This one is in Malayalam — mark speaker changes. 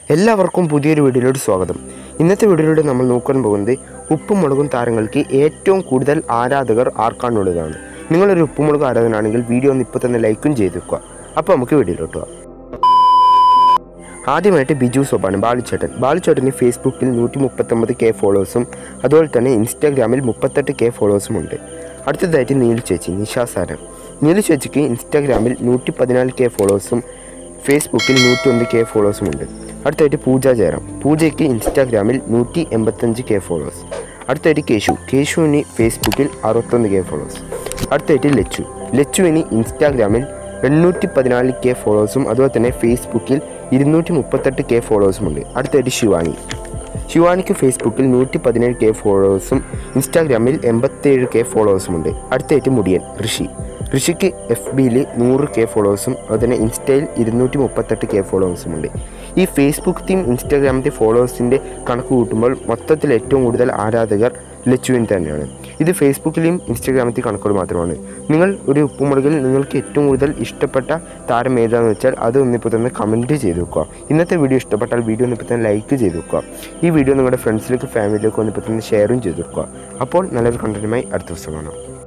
Speaker 1: എല്ലാവർക്കും പുതിയൊരു വീഡിയോയിലോട്ട് സ്വാഗതം ഇന്നത്തെ വീഡിയോയിലൂടെ നമ്മൾ നോക്കാൻ പോകുന്നത് ഉപ്പും മുളകും താരങ്ങൾക്ക് ഏറ്റവും കൂടുതൽ ആരാധകർ ആർക്കാണുള്ളതാണ് നിങ്ങളൊരു ഉപ്പും മുളക് ആരാധനാണെങ്കിൽ വീഡിയോ ഒന്ന് ഇപ്പോൾ തന്നെ ലൈക്കും ചെയ്ത് വെക്കുക അപ്പോൾ നമുക്ക് വീഡിയോയിലോട്ട് പോകാം ആദ്യമായിട്ട് ബിജു സോബാണ് ബാലിച്ചേട്ടൻ ബാലിച്ചേട്ടന് ഫേസ്ബുക്കിൽ നൂറ്റി മുപ്പത്തൊമ്പത് കെ ഫോളോവേഴ്സും അതുപോലെ തന്നെ ഇൻസ്റ്റാഗ്രാമിൽ മുപ്പത്തെട്ട് കെ ഫോളോവേഴ്സും ഉണ്ട് അടുത്തതായിട്ട് നീലു ചേച്ചി നിഷാസാരം നീലു ചേച്ചിക്ക് ഇൻസ്റ്റാഗ്രാമിൽ നൂറ്റി പതിനാല് കെ ഫോളോവേഴ്സും ഫേസ്ബുക്കിൽ നൂറ്റി ഒന്ന് കെ ഫോളോവേഴ്സും ഉണ്ട് അടുത്തായിട്ട് പൂജ ജയറാം പൂജയ്ക്ക് ഇൻസ്റ്റാഗ്രാമിൽ നൂറ്റി എൺപത്തഞ്ച് കെ ഫോളോവേഴ്സ് അടുത്തായിട്ട് കേശു കേശുവിന് ഫേസ്ബുക്കിൽ അറുപത്തൊന്ന് കെ ഫോളോവേഴ്സ് അടുത്തായിട്ട് ലച്ചു ലച്ചുവിന് ഇൻസ്റ്റാഗ്രാമിൽ എണ്ണൂറ്റി പതിനാല് കെ ഫോളോവേഴ്സും അതുപോലെ തന്നെ ഫേസ്ബുക്കിൽ ഇരുന്നൂറ്റി മുപ്പത്തെട്ട് കെ ഫോളോവേഴ്സും ഉണ്ട് അടുത്തായിട്ട് ശിവാനി ശിവാനിക്ക് ഫേസ്ബുക്കിൽ നൂറ്റി പതിനേഴ് കെ ഫോളോവേഴ്സും ഇൻസ്റ്റാഗ്രാമിൽ എൺപത്തേഴ് കെ ഫോളോവേഴ്സും ഉണ്ട് അടുത്തായിട്ട് മുടിയൻ ഋഷി ഋഷിക്ക് എഫ് ബിയിൽ നൂറ് കെ ഫോളോവേഴ്സും അതുപോലെ തന്നെ ഇൻസ്റ്റയിൽ ഇരുന്നൂറ്റി മുപ്പത്തെട്ട് കെ ഫോളോവേഴ്സും ഉണ്ട് ഈ ഫേസ്ബുക്കിലെയും ഇൻസ്റ്റാഗ്രാമിലെയും ഫോളോവേഴ്സിൻ്റെ കണക്ക് കൂട്ടുമ്പോൾ മൊത്തത്തിൽ ഏറ്റവും കൂടുതൽ ആരാധകർ ലച്ചുവിൻ തന്നെയാണ് ഇത് ഫേസ്ബുക്കിലെയും ഇൻസ്റ്റാഗ്രാമിലെയും കണക്കുകൾ മാത്രമാണ് നിങ്ങൾ ഒരു ഉപ്പുമുളകിൽ നിങ്ങൾക്ക് ഏറ്റവും കൂടുതൽ ഇഷ്ടപ്പെട്ട താരം ഏതാണെന്ന് വെച്ചാൽ അത് ഒന്നിപ്പോൾ തന്നെ കമൻറ്റ് ചെയ്ത് വെക്കുക ഇന്നത്തെ വീഡിയോ ഇഷ്ടപ്പെട്ടാൽ വീഡിയോ ഒന്നിപ്പോൾ തന്നെ ലൈക്ക് ചെയ്ത് വെക്കുക ഈ വീഡിയോ നിങ്ങളുടെ ഫ്രണ്ട്സിലേക്ക് ഫാമിലിയിലേക്ക് ഒന്നിപ്പോൾ തന്നെ ഷെയറും ചെയ്ത് വെക്കുക അപ്പോൾ നല്ലൊരു കണ്ടന്റുമായി അടുത്ത ദിവസം കാണാം